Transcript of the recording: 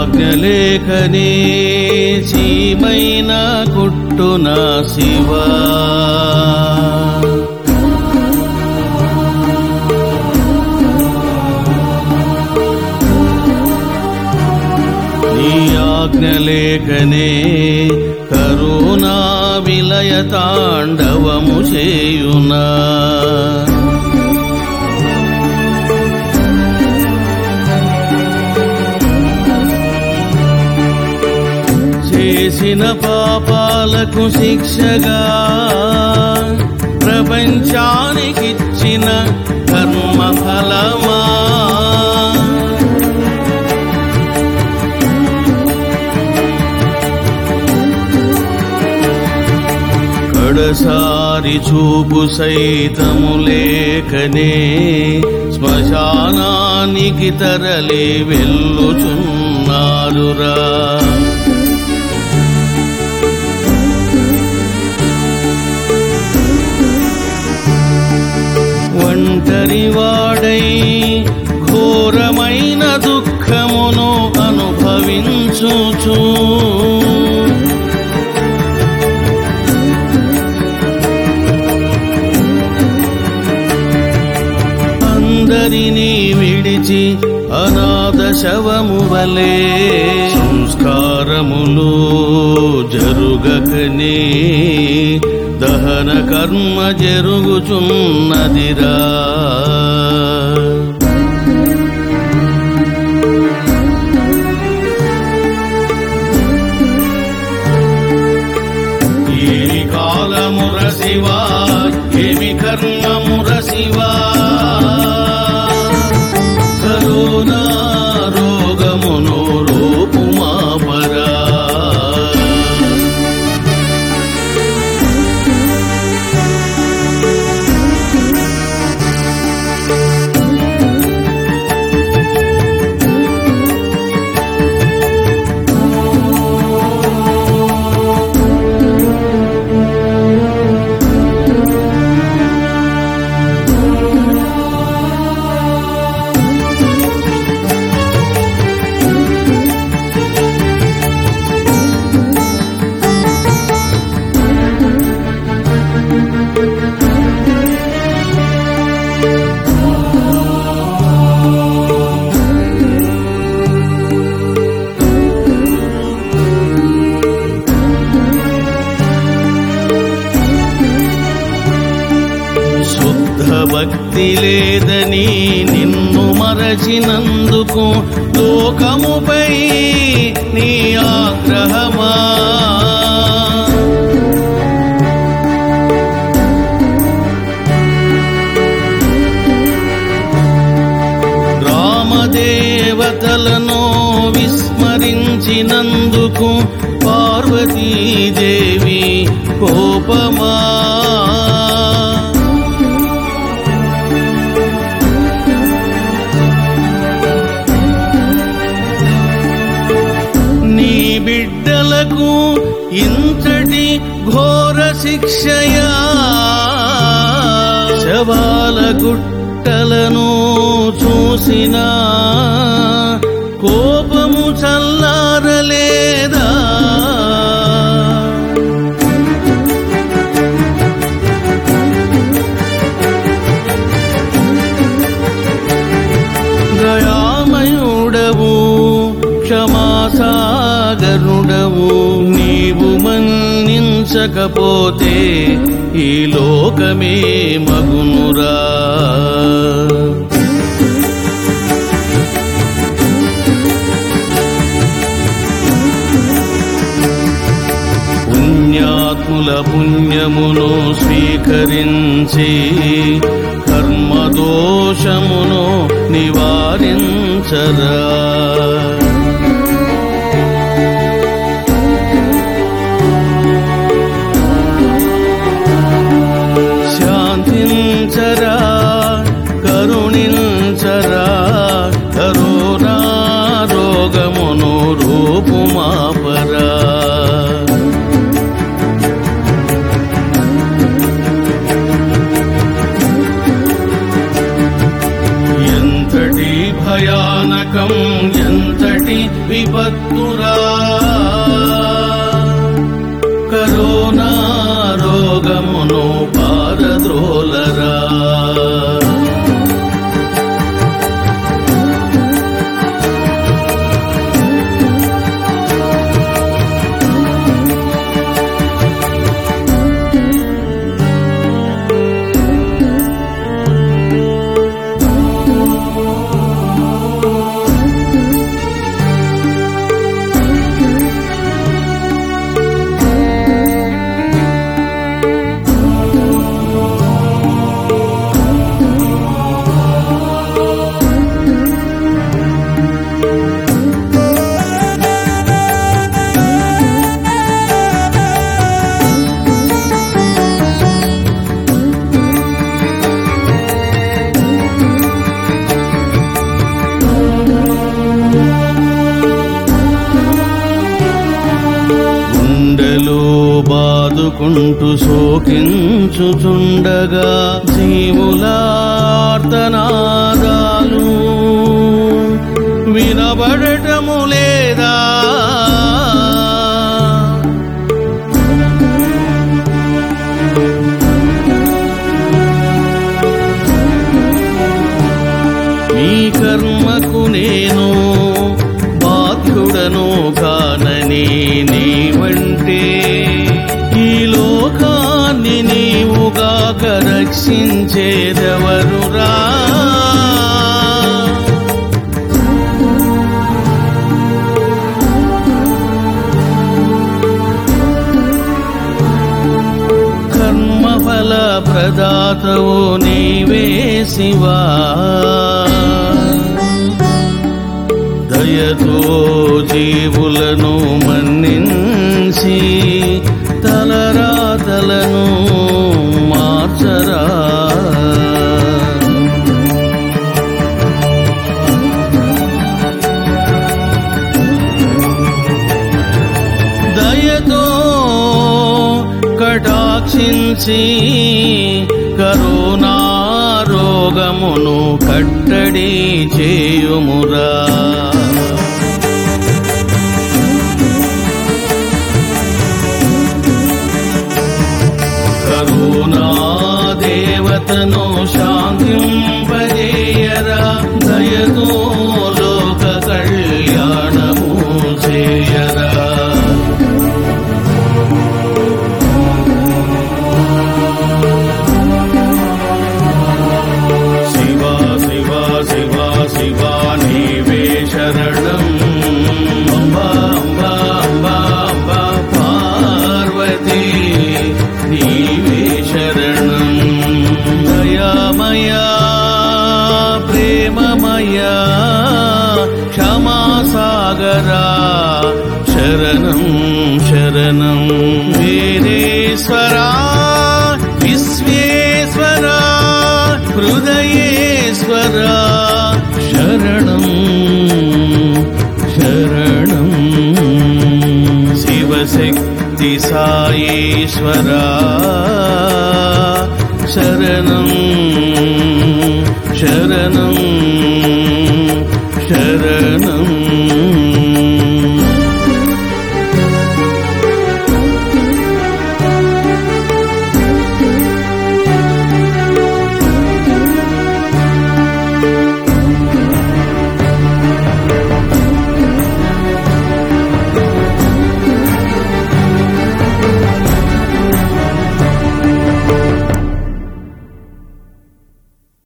ఆజ్ఞలేఖనే చీమైన కుట్టున శివా నీ ఆజ్ఞలేఖనే కరుణా విలయ తాండవము చేయునా చేసిన పాపాలకు శిక్షగా ప్రపంచానికిచ్చిన కర్మఫలమా కడసారి చూపు సైతము లేకనే శ్మశానానికి తరలి వెళ్ళుచున్నారురా ఒంటరి వాడై ఘోరమైన దుఃఖమును అనుభవించుచు అందరినీ విడిచి అనాథ శవము వలె సంస్కారములు జరుగకనే దహన కర్మ జరుగుచున్నదిరా ఏమి కాలముర శివా ఏమి కర్మముర శివా కరోనా రోగమును రూపుమాపరా శుద్ధ భక్తి లేదని నిన్ను మరచినందుకు లోకముపై నీ ఆగ్రహమా రామదేవతలను విస్మరించినందుకు పార్వతీదేవి కోపమా నీ బిడ్డలకు ఇంతటి ఘోర శిక్షయా శవాల గుట్టలను చూసినా కోపము చల్లారలేదా దయామయుడవు క్షమాసాగరుడవు నీవు మన్నించకపోతే ఈ లోకమే మగునురా పుణ్యాత్ముల పుణ్యమును స్వీకరించి కర్మదోషమును నివారించరా శాంతించరా కరుణించరా కరోనా రోగమును రూపుమాపరా ఎంతటి భయానకం ఎంతటి విపత్తురా కరోనా రోగమును పారద్రోలరా గుండెలు బాదుకుంటూ శోకించుచుండగా జీవులార్తనాదాలు వినబడటము లేదా మీ కర్మకు నేను బాధ్యుడను కానని నీవంటే ఈ లోకాన్ని నీవుగాక రక్షించేదెవరురా కర్మఫల ప్రదాతవు నీవే శివా దయతో జీవులను మన్నించి తలరాతలను మార్చరా దయతో కటాక్షించి కరోనా రోగమును కట్టడి చేయుమురా కరుణా దేవతను శాంతింపజేయరా దయతో లోక కళ్యాణము చేయరా శివ శివ శివ శివ నీవే శరణం అంబా అంబా అంబా అంబా పార్వతీ నీవే శరణం దయామయా ప్రేమమయా క్షమాసాగరా శరణం శరణం వీరేశ్వరా విశ్వేశ్వరా హృదయేశ్వరా శరణం శరణం శివశక్తి సాయేశ్వరా శరణం శరణం